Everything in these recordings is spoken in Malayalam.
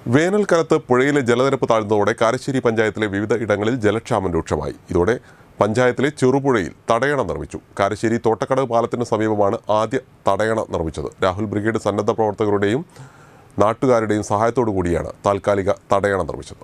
വേനൽക്കാലത്ത് പുഴയിലെ ജലനിരപ്പ് താഴ്ന്നതോടെ കാരശ്ശേരി പഞ്ചായത്തിലെ വിവിധ ഇടങ്ങളിൽ ജലക്ഷാമം രൂക്ഷമായി ഇതോടെ പഞ്ചായത്തിലെ ചെറുപുഴയിൽ തടയണ നിർമ്മിച്ചു കാരശ്ശേരി തോട്ടക്കടവ് പാലത്തിന് സമീപമാണ് ആദ്യ തടയണ നിർമ്മിച്ചത് രാഹുൽ ബ്രിഗേഡ് സന്നദ്ധ പ്രവർത്തകരുടെയും നാട്ടുകാരുടെയും സഹായത്തോടു കൂടിയാണ് താൽക്കാലിക തടയണ നിർമ്മിച്ചത്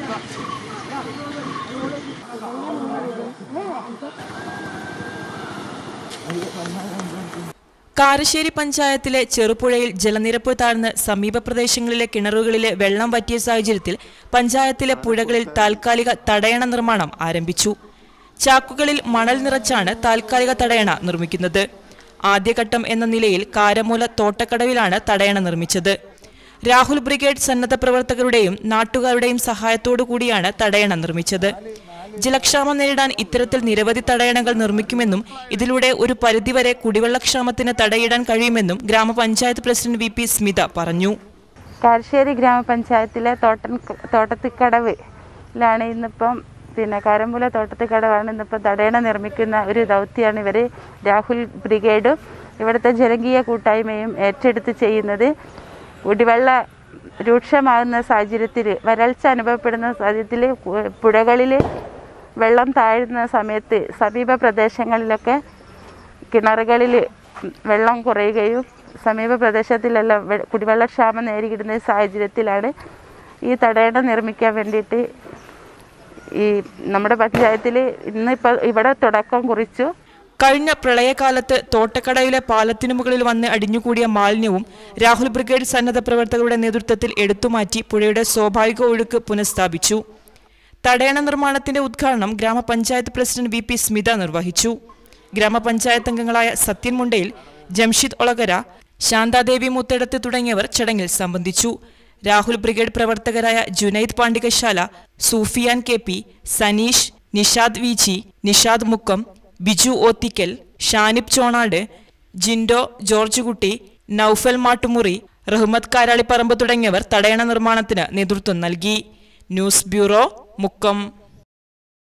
കാരശ്ശേരി പഞ്ചായത്തിലെ ചെറുപുഴയിൽ ജലനിരപ്പ് താഴ്ന്ന് സമീപ പ്രദേശങ്ങളിലെ കിണറുകളിലെ വെള്ളം വറ്റിയ സാഹചര്യത്തിൽ പഞ്ചായത്തിലെ പുഴകളിൽ താൽക്കാലിക തടയണ നിർമ്മാണം ആരംഭിച്ചു ചാക്കുകളിൽ മണൽ നിറച്ചാണ് താൽക്കാലിക തടയണ നിർമ്മിക്കുന്നത് ആദ്യഘട്ടം എന്ന നിലയിൽ കാരമൂല തോട്ടക്കടവിലാണ് തടയണ നിർമ്മിച്ചത് രാഹുൽ ബ്രിഗേഡ് സന്നദ്ധ പ്രവർത്തകരുടെയും നാട്ടുകാരുടെയും സഹായത്തോടു കൂടിയാണ് തടയണ നിർമ്മിച്ചത് ജലക്ഷാമം നേരിടാൻ ഇത്തരത്തിൽ നിരവധി തടയണകൾ നിർമ്മിക്കുമെന്നും ഇതിലൂടെ ഒരു പരിധിവരെ കുടിവെള്ളക്ഷാമത്തിന് തടയിടാൻ കഴിയുമെന്നും ഗ്രാമപഞ്ചായത്ത് പ്രസിഡന്റ് വി പി സ്മിത പറഞ്ഞു കാരശ്ശേരി ഗ്രാമപഞ്ചായത്തിലെ തോട്ടൻ തോട്ടത്തിക്കടവിലാണ് ഇന്നിപ്പം പിന്നെ കാരമ്പുല തോട്ടത്തിക്കടവാണ് ഇന്നിപ്പം തടയണ നിർമ്മിക്കുന്ന ഒരു ദൗത്യമാണ് ഇവർ രാഹുൽ ബ്രിഗേഡും ഇവിടുത്തെ ജനകീയ കൂട്ടായ്മയും ഏറ്റെടുത്ത് ചെയ്യുന്നത് കുടിവെള്ള രൂക്ഷമാകുന്ന സാഹചര്യത്തിൽ വരൾച്ച അനുഭവപ്പെടുന്ന സാഹചര്യത്തിൽ പുഴകളിൽ വെള്ളം താഴുന്ന സമയത്ത് സമീപ പ്രദേശങ്ങളിലൊക്കെ കിണറുകളിൽ വെള്ളം കുറയുകയും സമീപ പ്രദേശത്തിലെല്ലാം വെ- കുടിവെള്ളക്ഷാമം നേരിടുന്ന സാഹചര്യത്തിലാണ് ഈ തടയണ നിർമ്മിക്കാൻ വേണ്ടിയിട്ട് ഈ നമ്മുടെ പഞ്ചായത്തിൽ ഇന്നിപ്പോൾ ഇവിടെ തുടക്കം കുറിച്ചു കഴിഞ്ഞ പ്രളയകാലത്ത് തോട്ടക്കടയിലെ പാലത്തിനു മുകളിൽ വന്ന് അടിഞ്ഞുകൂടിയ മാലിന്യവും രാഹുൽ ബ്രിഗേഡ് സന്നദ്ധ പ്രവർത്തകരുടെ നേതൃത്വത്തിൽ എടുത്തുമാറ്റി പുഴയുടെ സ്വാഭാവിക ഒഴുക്ക് പുനഃസ്ഥാപിച്ചു തടയണ നിർമ്മാണത്തിന്റെ ഉദ്ഘാടനം ഗ്രാമപഞ്ചായത്ത് പ്രസിഡന്റ് വി പി സ്മിത നിർവഹിച്ചു ഗ്രാമപഞ്ചായത്ത് അംഗങ്ങളായ സത്യൻ മുണ്ടയിൽ ജംഷിദ് ഒളകര ശാന്താദേവി മുത്തേടത്ത് തുടങ്ങിയവർ ചടങ്ങിൽ സംബന്ധിച്ചു രാഹുൽ ബ്രിഗേഡ് പ്രവർത്തകരായ ജുനൈദ് പാണ്ഡികശാല സൂഫിയാൻ കെ പി സനീഷ് നിഷാദ് വിജി നിഷാദ് മുക്കം ബിജു ഓത്തിക്കൽ ഷാനിബ് ചോണാട് ജിൻഡോ ജോർജ് കുട്ടി നൌഫൽ മാട്ടുമുറി റഹ്മത്ത് കാരാളിപ്പറമ്പ് തുടങ്ങിയവർ തടയണ നിർമ്മാണത്തിന് നേതൃത്വം നൽകി ന്യൂസ് ബ്യൂറോ മുക്കം